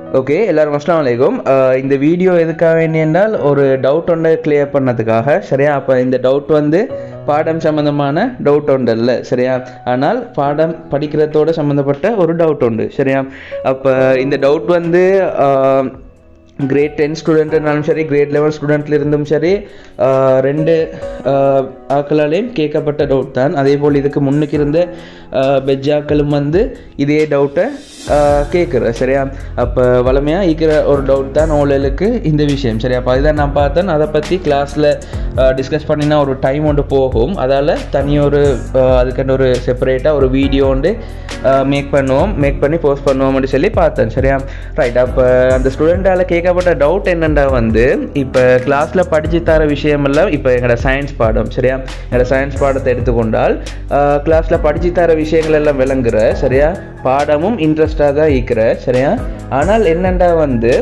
okay எல்லாரும் அஸ்லாம் வலைக்கும் அஹ் இந்த வீடியோ எதுக்காக வேண்டி என்றால் ஒரு டவுட் ஒன்று கிளியர் பண்ணதுக்காக சரியா அப்போ இந்த டவுட் வந்து பாடம் சம்மந்தமான டவுட் ஒன்று இல்லை சரியா ஆனால் பாடம் படிக்கிறதோட சம்மந்தப்பட்ட ஒரு டவுட் உண்டு சரியா அப்போ இந்த டவுட் வந்து கிரேட் டென் ஸ்டூடெண்ட்னாலும் சரி கிரேட் லெவல் ஸ்டூடெண்ட்ல இருந்தும் சரி அஹ் ரெண்டு அஹ் ஆக்களாலேயும் கேட்கப்பட்ட டவுட் தான் அதே போல் இதுக்கு முன்னுக்கு இருந்த பெஜ்ஜாக்களும் வந்து இதே டவுட்டை கேட்குற சரியா அப்போ வளமையாக இருக்கிற ஒரு டவுட் தான் ஓலலுக்கு இந்த விஷயம் சரியா அப்போ அதுதான் நான் பார்த்தேன் அதை பற்றி கிளாஸில் டிஸ்கஸ் பண்ணினா ஒரு டைம் ஒன்று போகும் அதால் தனி ஒரு அஹ், அதுக்கான ஒரு செப்பரேட்டாக ஒரு வீடியோ ஒன்று மேக் பண்ணுவோம் மேக் பண்ணி போஸ்ட் பண்ணுவோம்னு சொல்லி பார்த்தேன் சரியா ரைட் அப்போ அந்த ஸ்டூடெண்ட்டால் கேட்கப்பட்ட டவுட் என்னென்னா வந்து இப்போ கிளாஸில் படித்து தர விஷயமெல்லாம் இப்போ எங்களோட சயின்ஸ் பாடம் சரியா எங்களோட சயின்ஸ் பாடத்தை எடுத்துக்கொண்டால் கிளாஸில் படித்து தர விஷயங்கள் எல்லாம் விளங்குற சரியா பாடமும் இன்ட்ரெஸ்டாக தான் இருக்கிற சரியா ஆனால் என்னென்னா வந்து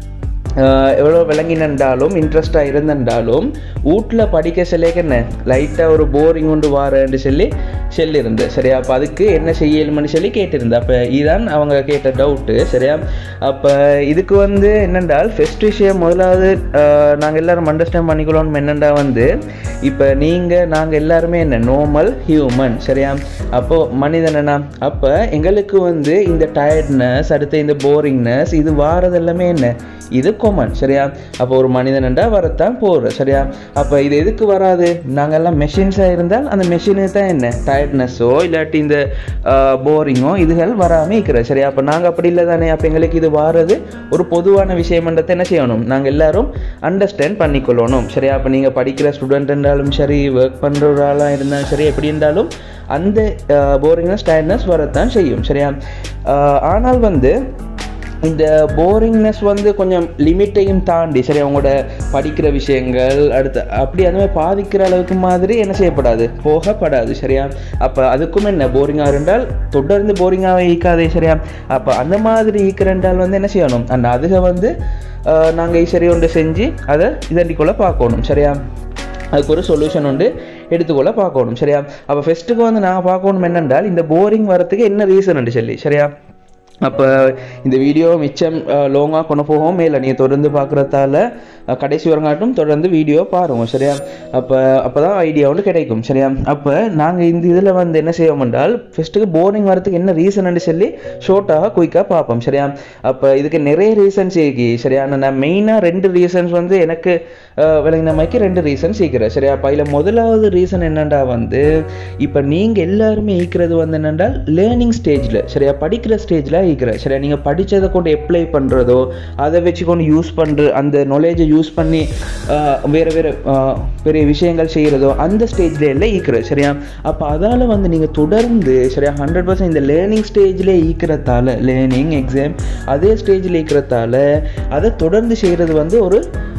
ஆஹ் எவ்வளோ விளங்கினண்டாலும் இன்ட்ரெஸ்டாக இருந்திருந்தாலும் வீட்டில் படிக்க சொல்லிக்க என்ன லைட்டாக ஒரு போரிங் கொண்டு வாரேன்னு சொல்லி சொல்லியிருந்தேன் சரியா அப்போ அதுக்கு என்ன செய்யலும்னு சொல்லி கேட்டிருந்தேன் அப்போ இதுதான் அவங்க கேட்ட டவுட்டு சரியா அப்போ இதுக்கு வந்து என்னென்றால் ஃபஸ்ட் விஷயம் முதலாவது நாங்கள் எல்லாரும் அண்டர்ஸ்டாண்ட் பண்ணிக்கலாம்னு என்னென்னா வந்து இப்போ நீங்கள் நாங்கள் எல்லாருமே என்ன நார்மல் ஹியூமன் சரியா அப்போது மனிதனா அப்போ எங்களுக்கு வந்து இந்த டயர்ட்னஸ் அடுத்து இந்த போரிங்னஸ் இது வாரது எல்லாமே என்ன இது கொமன் சரியா அப்போ ஒரு மனிதனண்டா வரத்தான் போகிற சரியா அப்போ இது எதுக்கு வராது நாங்கள் எல்லாம் மெஷின்ஸாக இருந்தால் அந்த மெஷினு தான் என்ன டயர்ட்னஸோ இல்லாட்டி இந்த போரிங்கோ இதுகள் வராமல் இருக்கிற சரியா அப்போ நாங்கள் அப்படி இல்லை தானே அப்போ எங்களுக்கு இது வாரது ஒரு பொதுவான விஷயமன்றதை என்ன செய்யணும் நாங்கள் எல்லாரும் அண்டர்ஸ்டாண்ட் பண்ணிக்கொள்ளணும் சரியா அப்போ நீங்கள் படிக்கிற ஸ்டூடெண்ட் இருந்தாலும் சரி ஒர்க் பண்ணுற ஒரு ஆளாக இருந்தாலும் சரி எப்படி இருந்தாலும் அந்த போரிங்னஸ் டயர்ட்னஸ் வரத்தான் செய்யும் சரியா ஆஹ் ஆனால் வந்து இந்த போரிங்னஸ் வந்து கொஞ்சம் லிமிட்டையும் தாண்டி சரி அவங்களோட படிக்கிற விஷயங்கள் அடுத்து அப்படி அந்த மாதிரி பாதிக்கிற அளவுக்கு மாதிரி என்ன செய்யப்படாது போகப்படாது சரியா அப்போ அதுக்கும் என்ன போரிங்காக இருந்தால் தொடர்ந்து போரிங்காகவே ஈக்காதே சரியா அப்போ அந்த மாதிரி ஈக்கிறண்டால் வந்து என்ன செய்யணும் அந்த அதுக வந்து நாங்கள் சரி ஒன்று செஞ்சு அதை இதண்டிக்குள்ள பார்க்கணும் சரியா அதுக்கு ஒரு சொல்யூஷன் உண்டு எடுத்துக்கொள்ள பார்க்கணும் சரியா அப்போ ஃபஸ்ட்டுக்கு வந்து நான் பார்க்கணும் என்னென்றால் இந்த போரிங் வரத்துக்கு என்ன ரீசன் உண்டு சொல்லி சரியா அப்போ இந்த வீடியோ மிச்சம் லாங்காக கொண்டு போகும் மேலே நீங்கள் தொடர்ந்து பார்க்குறதால கடைசி வரங்காட்டும் தொடர்ந்து வீடியோ பாருங்க சரியா அப்போ அப்போ தான் ஐடியா ஒன்று கிடைக்கும் சரியா அப்போ நாங்கள் இந்த இதில் வந்து என்ன செய்வோம் என்றால் ஃபஸ்ட்டுக்கு போரிங் வரதுக்கு என்ன ரீசன் சொல்லி ஷோர்ட்டாக குயிக்காக பார்ப்போம் சரியா அப்போ இதுக்கு நிறைய ரீசன்ஸ் இருக்கு சரியா நான் மெயினாக ரெண்டு ரீசன்ஸ் வந்து எனக்கு விளங்கின மாதிரி ரெண்டு ரீசன்ஸ் ஈக்கிறேன் சரியா அப்போ அதில் முதலாவது ரீசன் என்னண்டா வந்து இப்போ நீங்கள் எல்லாருமே ஈக்கிறது வந்து என்னென்றால் லேர்னிங் ஸ்டேஜில் சரியா படிக்கிற ஸ்டேஜில் ஈக்கிறேன் சரியா நீங்கள் படித்ததை கொண்டு அப்ளை பண்ணுறதோ அதை வச்சு கொண்டு யூஸ் பண்ணுற அந்த நாலேஜை யூஸ் பண்ணி ஆஹ், வேறு வேறு ஆஹ், பெரிய விஷயங்கள் செய்கிறதோ அந்த ஸ்டேஜில் எல்லாம் ஈக்கிறேன் சரியா அப்போ அதால் வந்து நீங்கள் தொடர்ந்து சரியா ஹண்ட்ரட் பர்சன்ட் இந்த லேர்னிங் ஸ்டேஜில் ஈக்கிறதால லேர்னிங் எக்ஸாம் அதே ஸ்டேஜில் ஈக்கிறதால அதை தொடர்ந்து செய்கிறது வந்து ஒரு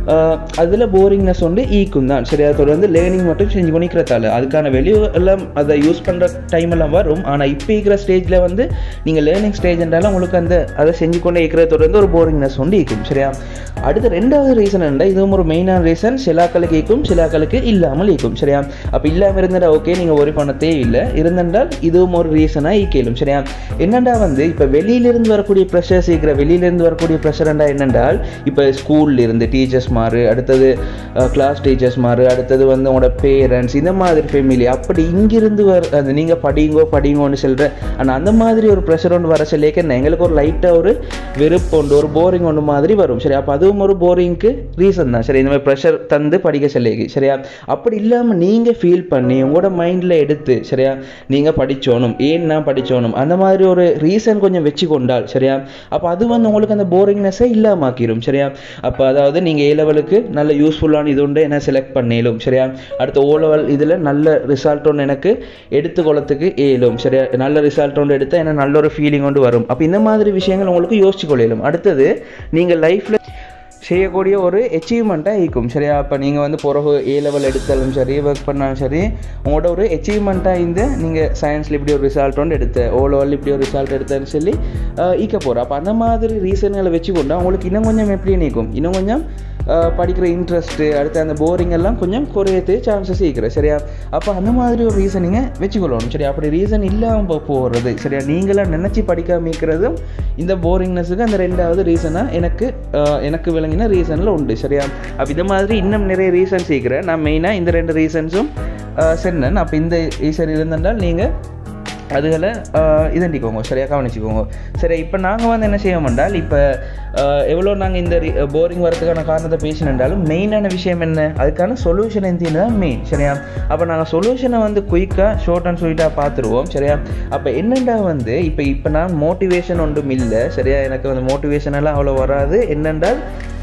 அதில் போரிங்னஸ் வந்து ஈக்கும் தான் சரியா தொடர்ந்து லேர்னிங் மட்டும் செஞ்சு கொண்டிருக்கிறதால அதுக்கான வெளியே எல்லாம் அதை யூஸ் பண்ணுற டைம் எல்லாம் வரும் ஆனால் இப்போ இருக்கிற ஸ்டேஜில் வந்து நீங்கள் லேர்னிங் ஸ்டேஜ்ன்றாலும் உங்களுக்கு அந்த அதை செஞ்சு கொண்டே இருக்கிறத தொடர்ந்து ஒரு போரிங்னஸ் வந்து ஈக்கும் சரியா அடுத்து ரெண்டாவது ரீசன் என்ன இதுவும் ஒரு மெயினான ரீசன் சிலாக்களுக்கு ஈக்கும் சிலாக்களுக்கு இல்லாமல் ஈக்கும் சரியா அப்போ இல்லாமல் இருந்தால் ஓகே நீங்கள் ஒரு பண்ணத்தே இல்லை இருந்தென்றால் இதுவும் ஒரு ரீசனாக ஈக்கலும் சரியா என்னண்டா வந்து இப்போ வெளியிலிருந்து வரக்கூடிய ப்ரெஷர்ஸ் இருக்கிற வெளியிலிருந்து வரக்கூடிய ப்ரெஷர்ண்டா என்னென்றால் இப்போ ஸ்கூல்ல இருந்து டீச்சர்ஸ் மாறு அடுத்தது கிளாஸ் டீச்சர்ஸ் மாறு அடுத்தது வந்து உங்களோட பேரண்ட்ஸ் இந்த மாதிரி ஃபேமிலி அப்படி இங்கிருந்து வர அந்த நீங்கள் படிங்கோ படிங்கோன்னு சொல்கிற ஆனால் அந்த மாதிரி ஒரு ப்ரெஷர் ஒன்று வர சொல்லிக்க என்ன எங்களுக்கு ஒரு லைட்டாக ஒரு வெறுப்பு உண்டு ஒரு போரிங் ஒன்று மாதிரி வரும் சரி அப்போ அதுவும் ஒரு போரிங்க்கு ரீசன் தான் சரி இந்த மாதிரி ப்ரெஷர் தந்து படிக்க சொல்லிக்கு சரியா அப்படி இல்லாமல் நீங்கள் ஃபீல் பண்ணி உங்களோட மைண்டில் எடுத்து சரியா நீங்கள் படிச்சோணும் ஏன் நான் படிச்சோணும் அந்த மாதிரி ஒரு ரீசன் கொஞ்சம் வச்சு கொண்டால் சரியா அப்போ அது வந்து உங்களுக்கு அந்த போரிங்னஸை இல்லாமாக்கிரும் சரியா அப்போ அதாவது நீங்கள் ஏ லெவலுக்கு நல்ல யூஸ்ஃபுல்லான இது உண்டு என்ன செலக்ட் பண்ணிலும் சரியா அடுத்த ஓ லெவல் இதில் நல்ல ரிசல்ட் ஒன்று எனக்கு எடுத்துக்கொள்ளத்துக்கு ஏலும் சரியா நல்ல ரிசல்ட் ஒன்று எடுத்தால் எனக்கு நல்ல ஒரு ஃபீலிங் கொண்டு வரும் அப்போ இந்த மாதிரி விஷயங்கள் உங்களுக்கு யோசிச்சு கொள்ளையிலும் அடுத்தது நீங்கள் லைஃப்பில் செய்யக்கூடிய ஒரு அச்சீவ்மெண்ட்டாக இருக்கும் சரியா இப்போ நீங்கள் வந்து பிறகு ஏ லெவல் எடுத்தாலும் சரி ஒர்க் பண்ணாலும் சரி உங்களோட ஒரு அச்சீவ்மெண்ட்டாக இந்த நீங்கள் சயின்ஸில் இப்படி ஒரு ரிசல்ட் ஒன்று எடுத்த ஓ லெவலில் இப்படி ஒரு ரிசல்ட் எடுத்தேன்னு சொல்லி ஈக்க போகிறோம் அப்போ அந்த மாதிரி ரீசன்களை வச்சு கொண்டு உங்களுக்கு இன்னும் கொஞ்சம் எப்படி நிற்கும் இன்னும் கொஞ்சம் அஹ், படிக்கிற இன்ட்ரெஸ்ட்டு அடுத்து அந்த போரிங் எல்லாம் கொஞ்சம் குறையது சான்சஸ் இருக்கிற சரியா அப்போ அந்த மாதிரி ஒரு ரீசனிங்கை வச்சுக்கொள்ளணும் சரியா அப்படி ரீசன் இல்லாமல் போகிறது சரியா நீங்களாம் நினச்சி படிக்காம இருக்கிறதும் இந்த போரிங்னஸுக்கு அந்த ரெண்டாவது ரீசனாக எனக்கு அஹ், எனக்கு விளங்கின ரீசனில் உண்டு சரியா அப்போ இந்த மாதிரி இன்னும் நிறைய ரீசன்ஸ் இருக்கிறேன் நான் மெயினாக இந்த ரெண்டு ரீசன்ஸும் சொன்னேன் அப்போ இந்த ரீசன் இருந்திருந்தால் நீங்கள் அதுகளை இதண்டிக்கோங்க சரியாக கவனிச்சுக்கோங்க சரி இப்போ நாங்கள் வந்து என்ன செய்ய மாட்டால் இப்போ எவ்வளோ நாங்கள் இந்த போரிங் வரதுக்கான காரணத்தை பேசினாலும் மெயினான விஷயம் என்ன அதுக்கான சொல்யூஷன் எந்தின்னு தான் மெயின் சரியா அப்போ நாங்கள் சொல்யூஷனை வந்து குயிக்காக ஷார்ட் அண்ட் ஸ்வீட்டாக பார்த்துருவோம் சரியா அப்போ என்னெண்டா வந்து இப்போ இப்போ நான் மோட்டிவேஷன் ஒன்றும் இல்லை சரியா எனக்கு வந்து மோட்டிவேஷன் எல்லாம் அவ்வளோ வராது என்னென்றால்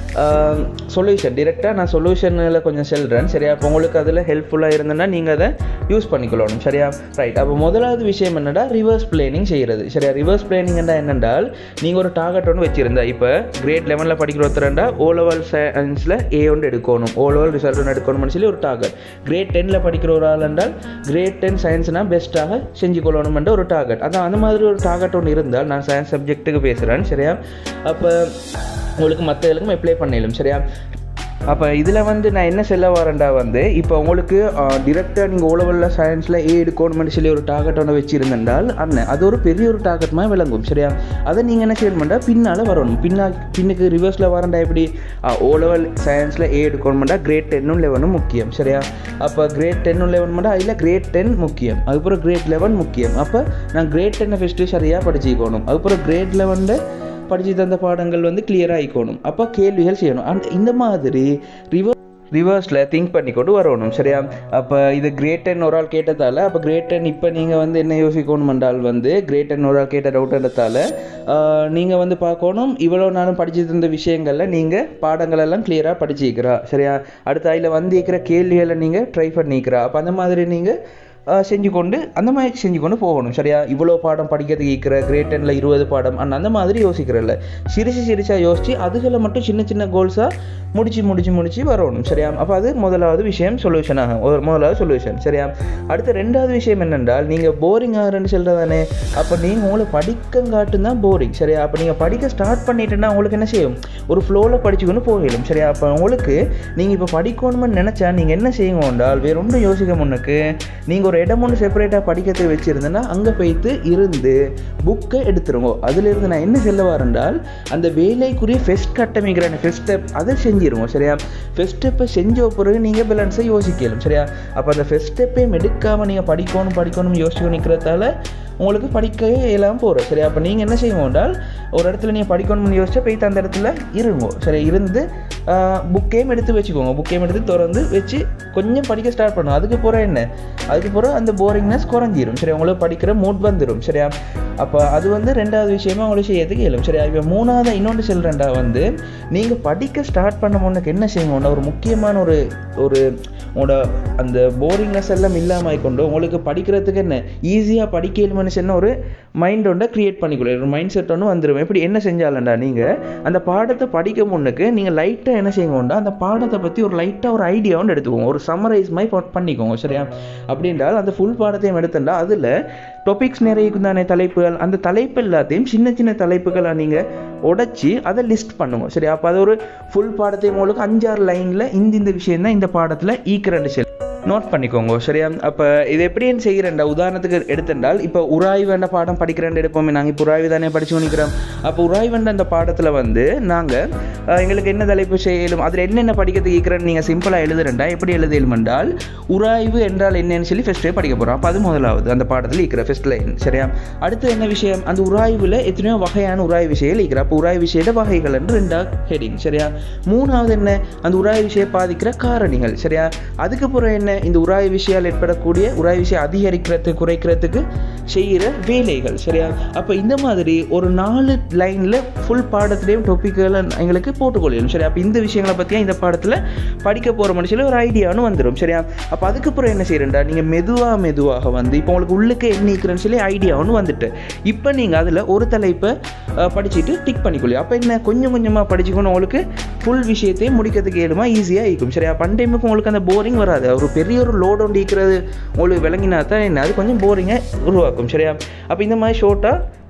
சொல்யூஷன் டிரெக்டாக நான் சொல்யூஷனில் கொஞ்சம் செல்கிறேன் சரியா அப்போ உங்களுக்கு அதில் ஹெல்ப்ஃபுல்லாக இருந்ததுன்னா நீங்கள் அதை யூஸ் பண்ணிக்கொள்ளணும் சரியா ரைட் அப்போ முதலாவது விஷயம் என்னடா ரிவர்ஸ் பிளேனிங் செய்கிறது சரியா ரிவர்ஸ் பிளேனிங்னா என்னென்றால் நீங்கள் ஒரு டார்கெட் ஒன்று வச்சுருந்தா இப்போ கிரேட் லெவனில் படிக்கிற ஒருத்தரண்டா ஓ லெவல் சயின்ஸில் ஏ ஒன்று எடுக்கணும் ஓ லெவல் ரிசல்ட் ஒன்று எடுக்கணும்னு சொல்லி ஒரு டார்கெட் கிரேட் டென்னில் படிக்கிற ஒரு ஆள் என்றால் கிரேட் டென் சயின்ஸ்னால் பெஸ்ட்டாக செஞ்சு கொள்ளணும்ன்ற ஒரு டார்கெட் அதான் அந்த மாதிரி ஒரு டார்கெட் ஒன்று இருந்தால் நான் சயின்ஸ் சப்ஜெக்ட்டுக்கு பேசுகிறேன் சரியா அப்போ உங்களுக்கு மற்ற இதுக்கும் அப்ளை பண்ணிடலாம் சரியா அப்போ இதில் வந்து நான் என்ன சொல்ல வரேன்டா வந்து இப்போ உங்களுக்கு டிரெக்டாக நீங்கள் ஓலவலில் சயின்ஸில் ஏ எடுக்கணும்னு சொல்லி ஒரு டார்கெட் ஒன்று வச்சுருந்தால் அண்ணன் அது ஒரு பெரிய ஒரு டார்கெட் மாதிரி விளங்கும் சரியா அதை நீங்கள் என்ன செய்யணுமெண்டா பின்னால் வரணும் பின்னா பின்னுக்கு ரிவர்ஸில் வரண்டா எப்படி ஓ லெவல் சயின்ஸில் ஏ எடுக்கணுமெண்டா கிரேட் டென்னும் லெவனும் முக்கியம் சரியா அப்போ கிரேட் டென்னும் லெவன் மட்டும் அதில் கிரேட் டென் முக்கியம் அதுக்கப்புறம் கிரேட் லெவன் முக்கியம் அப்போ நான் கிரேட் டென்னை ஃபஸ்ட்டு சரியாக படிச்சுக்கணும் அதுக்கப்புறம் கிரேட் லெவனில் படித்து தந்த பாடங்கள் வந்து கிளியராக ஆகிக்கணும் அப்போ கேள்விகள் செய்யணும் அந்த இந்த மாதிரி ரிவர் ரிவர்ஸில் திங்க் பண்ணி கொண்டு வரணும் சரியா அப்போ இது கிரேட் டென் ஒரு ஆள் கேட்டதால் அப்போ கிரேட் டென் இப்போ நீங்கள் வந்து என்ன யோசிக்கணும் என்றால் வந்து கிரேட் டென் ஒரு ஆள் கேட்ட டவுட்ன்றதால நீங்கள் வந்து பார்க்கணும் இவ்வளோ நாளும் படிச்சு தந்த விஷயங்களில் நீங்கள் பாடங்கள் எல்லாம் கிளியராக படிச்சிக்கிறா சரியா அடுத்த அதில் வந்து இருக்கிற கேள்விகளை நீங்கள் ட்ரை பண்ணிக்கிறா அப்போ அந்த மாதிரி நீங்கள் செஞ்சு கொண்டு அந்த மாதிரி செஞ்சு கொண்டு போகணும் சரியா இவ்வளோ பாடம் படிக்கிறதுக்கு இருக்கிற கிரேட் டென்னில் இருபது பாடம் அண்ட் அந்த மாதிரி யோசிக்கிறல்ல சிரிச்சு சிரிச்சா யோசிச்சு அதுகளை மட்டும் சின்ன சின்ன கோல்ஸாக முடிச்சு முடிச்சு முடிச்சு வரணும் சரியா அப்போ அது முதலாவது விஷயம் சொல்யூஷன் ஆகும் ஒரு முதலாவது சொல்யூஷன் சரியா அடுத்த ரெண்டாவது விஷயம் என்னென்றால் நீங்கள் போரிங் ஆகிறேன்னு சொல்கிறதானே அப்போ நீங்கள் உங்களை படிக்க காட்டும் தான் போரிங் சரியா அப்போ நீங்கள் படிக்க ஸ்டார்ட் பண்ணிட்டுன்னா உங்களுக்கு என்ன செய்யும் ஒரு ஃப்ளோவில் படிச்சுக்கொண்டு போகலும் சரியா அப்போ உங்களுக்கு நீங்கள் இப்போ படிக்கணும்னு நினச்சா நீங்கள் என்ன செய்யுங்க என்றால் வேற ஒன்றும் யோசிக்க முன்னுக்கு நீங்கள் ஒரு இடம் ஒன்று செப்பரேட்டாக படிக்கிறதுக்கு வச்சுருந்தேன்னா அங்கே போய்த்து இருந்து புக்கை எடுத்துருங்க அதிலிருந்து நான் என்ன சொல்ல வரேன்றால் அந்த வேலைக்குரிய ஃபெஸ்ட் கட்டமைக்கிறேன் ஃபெஸ்ட் ஸ்டெப் அதை செஞ்சிருவோம் சரியா ஃபெஸ்ட் ஸ்டெப்பை செஞ்ச பிறகு நீங்கள் பேலன்ஸை யோசிக்கலாம் சரியா அப்போ அந்த ஃபெஸ்ட் ஸ்டெப்பையும் எடுக்காமல் நீங்கள் படிக்கணும் படிக்கணும் யோசிச்சு நிற்கிறதால உங்களுக்கு படிக்கவே இல்லாமல் போகிறோம் சரி அப்போ நீங்கள் என்ன செய்வோம் என்றால் ஒரு இடத்துல நீங்கள் படிக்கணும்னு யோசிச்சா போய்த்து அந்த இடத்துல இருங்கோ சரி இருந்து புக்கையும் எடுத்து வச்சுக்கோங்க புக்கையும் எடுத்து திறந்து வச்சு கொஞ்சம் படிக்க ஸ்டார்ட் பண்ணும் அதுக்கு போகிற என்ன அதுக்கு போகிற அந்த போரிங்னஸ் குறைஞ்சிரும் சரி உங்களுக்கு படிக்கிற மூட் வந்துடும் சரியா அப்போ அது வந்து ரெண்டாவது விஷயமா உங்களுக்கு செய்யறதுக்கு இயலும் சரியா இப்போ மூணாவது இன்னொன்று சொல்கிறேன்டா வந்து நீங்கள் படிக்க ஸ்டார்ட் பண்ண முன்னுக்கு என்ன செய்யணும்னா ஒரு முக்கியமான ஒரு ஒரு உங்களோட அந்த போரிங்னஸ் எல்லாம் இல்லாமல் கொண்டு உங்களுக்கு படிக்கிறதுக்கு என்ன ஈஸியாக படிக்கலும்னு சொன்ன ஒரு மைண்ட் ஒன்றை க்ரியேட் பண்ணிக்கொள்ள ஒரு மைண்ட் செட் ஒன்று வந்துடும் எப்படி என்ன செஞ்சாலண்டா நீங்கள் அந்த பாடத்தை படிக்க முன்னுக்கு நீங்கள் லைட்டாக என்ன செய்யுங்கண்டா அந்த பாடத்தை பற்றி ஒரு லைட்டாக ஒரு ஐடியா ஒன்று எடுத்துக்கோங்க ஒரு சம்மரைஸ் மாதிரி பண்ணிக்கோங்க சரியா அப்படின்றால் அந்த ஃபுல் பாடத்தையும் எடுத்துட்டா அதில் டாபிக்ஸ் நிறைய தானே தலைப்புகள் அந்த தலைப்பு எல்லாத்தையும் சின்ன சின்ன தலைப்புகளாக நீங்கள் உடச்சி அதை லிஸ்ட் பண்ணுங்க சரி அப்போ அது ஒரு ஃபுல் பாடத்தையும் உங்களுக்கு அஞ்சாறு லைனில் இந்த இந்த விஷயம் தான் இந்த பாடத்தில் ஈக்கிறண்டு செல் நோட் பண்ணிக்கோங்க சரியா அப்போ இது எப்படின்னு செய்கிறேன்டா உதாரணத்துக்கு எடுத்துட்டால் இப்போ உராய்வண்ட பாடம் படிக்கிறேன் எடுப்போமே நாங்கள் இப்போ உராய்வு தானே படிச்சு நிற்கிறோம் அப்போ உராய்வண்ட அந்த பாடத்தில் வந்து நாங்கள் எங்களுக்கு என்ன தலைப்பு செய்யலும் அதில் என்னென்ன படிக்கிறதுக்கு இருக்கிறேன்னு நீங்கள் சிம்பிளாக எழுதுறேன்டா எப்படி எழுதலும் என்றால் உராய்வு என்றால் என்னன்னு சொல்லி ஃபஸ்ட்டே படிக்க போகிறோம் அப்போ அது முதலாவது அந்த பாடத்தில் இருக்கிற ஃபஸ்ட் லைன் சரியா அடுத்து என்ன விஷயம் அந்த உராய்வில் எத்தனையோ வகையான உராய்வு விஷயங்கள் இருக்கிற அப்போ உராய்வு விஷயத்த வகைகள் என்று ரெண்டாவது ஹெடிங் சரியா மூணாவது என்ன அந்த உராய்வு விஷயம் பாதிக்கிற காரணிகள் சரியா அதுக்கப்புறம் என்ன இந்த உராய் விஷயால் ஏற்படக்கூடிய உராய் விஷயம் அதிகரிக்கிறது குறைக்கிறதுக்கு செய்கிற வேலைகள் சரியா அப்போ இந்த மாதிரி ஒரு நாலு லைனில் ஃபுல் பாடத்துலேயும் டொப்பிக்களை எங்களுக்கு போட்டுக்கொள்ளணும் சரி அப்போ இந்த விஷயங்களை பற்றியா இந்த பாடத்தில் படிக்க போகிற மனுஷன் ஒரு ஐடியான்னு வந்துடும் சரியா அப்போ அதுக்கப்புறம் என்ன செய்யறேன்டா நீங்கள் மெதுவாக மெதுவாக வந்து இப்போ உங்களுக்கு உள்ளுக்கு என்ன இருக்கிறேன்னு சொல்லி ஐடியான்னு வந்துட்டு இப்போ நீங்கள் அதில் ஒரு தலைப்பை படிச்சுட்டு டிக் பண்ணிக்கொள்ளி அப்போ என்ன கொஞ்சம் கொஞ்சமாக படிச்சுக்கணும் உங்களுக்கு ஃபுல் விஷயத்தையும் முடிக்கிறதுக்கு ஏழுமா ஈஸியாக இருக்கும் சரியா பண்டைமுக்கு உங்களுக்கு அந்த போரிங் வராது ஒரு பெரிய ஒரு லோட் ஒன்று இருக்கிறது உங்களுக்கு விளங்கினா தான் என்ன அது கொஞ்சம் போரிங்கை உருவாக்கும் சரியா அப்போ இந்த மாதிரி ஷோர்ட்டாக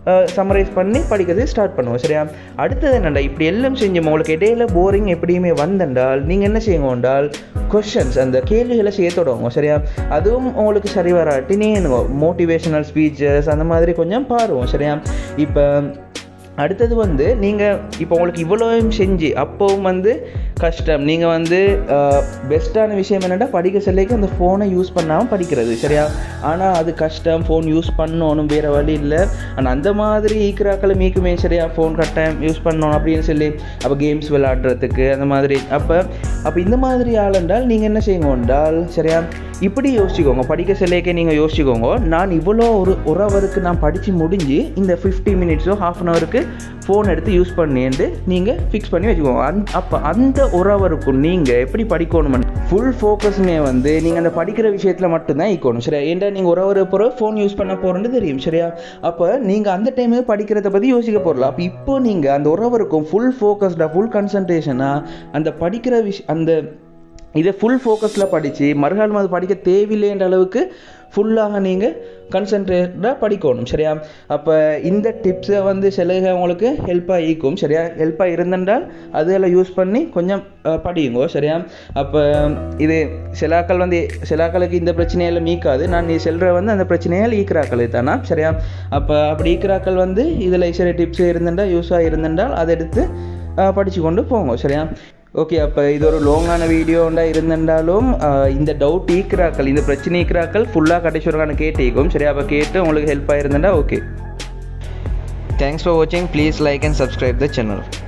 சம்மரைஸ் பண்ணி படிக்கிறது ஸ்டார்ட் பண்ணுவோம் சரியா அடுத்தது என்னடா இப்படி எல்லாம் செஞ்சோம் உங்களுக்கு இடையில போரிங் எப்படியுமே வந்தென்றால் நீங்கள் என்ன செய்யுங்க என்றால் கொஷன்ஸ் அந்த கேள்விகளை செய்ய தொடங்குங்க சரியா அதுவும் உங்களுக்கு சரி வராட்டி நீங்கள் மோட்டிவேஷனல் ஸ்பீச்சஸ் அந்த மாதிரி கொஞ்சம் பாருவோம் சரியா இப்போ அடுத்தது வந்து நீங்கள் இப்போ உங்களுக்கு இவ்வளோவும் செஞ்சு அப்போவும் வந்து கஷ்டம் நீங்கள் வந்து பெஸ்ட்டான விஷயம் என்னென்னா படிக்க சொல்லிக்கு அந்த ஃபோனை யூஸ் பண்ணாமல் படிக்கிறது சரியா ஆனால் அது கஷ்டம் ஃபோன் யூஸ் பண்ணணும் வேறு வழி இல்லை ஆனால் அந்த மாதிரி ஈக்கிறாக்களை மீக்குமே சரியா ஃபோன் கட்டாயம் யூஸ் பண்ணணும் அப்படின்னு சொல்லி அப்போ கேம்ஸ் விளையாடுறதுக்கு அந்த மாதிரி அப்போ அப்போ இந்த மாதிரி ஆள் என்றால் நீங்கள் என்ன செய்யுங்க என்றால் சரியா இப்படி யோசிச்சுக்கோங்க படிக்க சொல்லிக்கே நீங்கள் யோசிச்சுக்கோங்க நான் இவ்வளோ ஒரு ஒரு ஹவருக்கு நான் படித்து முடிஞ்சு இந்த ஃபிஃப்டி மினிட்ஸோ ஹாஃப் அன் ஹவருக்கு ஃபோன் எடுத்து யூஸ் பண்ணிட்டு நீங்கள் ஃபிக்ஸ் பண்ணி வச்சுக்கோங்க அந் அப்போ அந்த ஒரு ஹவருக்கும் நீங்கள் எப்படி படிக்கணும் ஃபுல் ஃபோக்கஸுமே வந்து நீங்கள் அந்த படிக்கிற விஷயத்தில் மட்டும்தான் ஈக்கணும் சரியா ஏன்டா நீங்கள் ஒரு ஹவர் போகிற ஃபோன் யூஸ் பண்ண போகிறேன்னு தெரியும் சரியா அப்போ நீங்கள் அந்த டைமு படிக்கிறத பற்றி யோசிக்க போகிறல அப்போ இப்போ நீங்கள் அந்த ஒரு ஹவருக்கும் ஃபுல் ஃபோக்கஸ்டாக ஃபுல் கன்சன்ட்ரேஷனாக அந்த படிக்கிற விஷ் அந்த இதை ஃபுல் ஃபோக்கஸில் படித்து மறுநாள் அது படிக்க தேவையில்லைன்ற அளவுக்கு ஃபுல்லாக நீங்கள் கன்சன்ட்ரேட்டாக படிக்கணும் சரியா அப்போ இந்த டிப்ஸை வந்து சிலக உங்களுக்கு ஹெல்ப்பாக ஈக்கும் சரியா ஹெல்ப்பாக இருந்தென்றால் அதெல்லாம் யூஸ் பண்ணி கொஞ்சம் படியுங்கோ சரியா அப்போ இது சிலாக்கள் வந்து சிலாக்களுக்கு இந்த பிரச்சனையெல்லாம் மீக்காது நான் நீ செல்ற வந்து அந்த பிரச்சனையால் ஈக்கிறாக்கள் தானா சரியா அப்போ அப்படி ஈக்கிறாக்கள் வந்து இதில் சில டிப்ஸ் இருந்தென்றால் யூஸாக இருந்தென்றால் அதை எடுத்து படித்து கொண்டு போங்க சரியா ஓகே அப்போ இது ஒரு லாங்கான வீடியோண்டா இருந்திருந்தாலும் இந்த டவுட் ஈக்கிறாக்கள் இந்த பிரச்சனை ஈக்கிறாக்கள் ஃபுல்லாக கடைசி ஒரு கேட்டிருக்கும் சரி அப்போ கேட்டு உங்களுக்கு ஹெல்ப் ஆயிருந்தா ஓகே தேங்க்ஸ் ஃபார் வாட்சிங் please like and subscribe the channel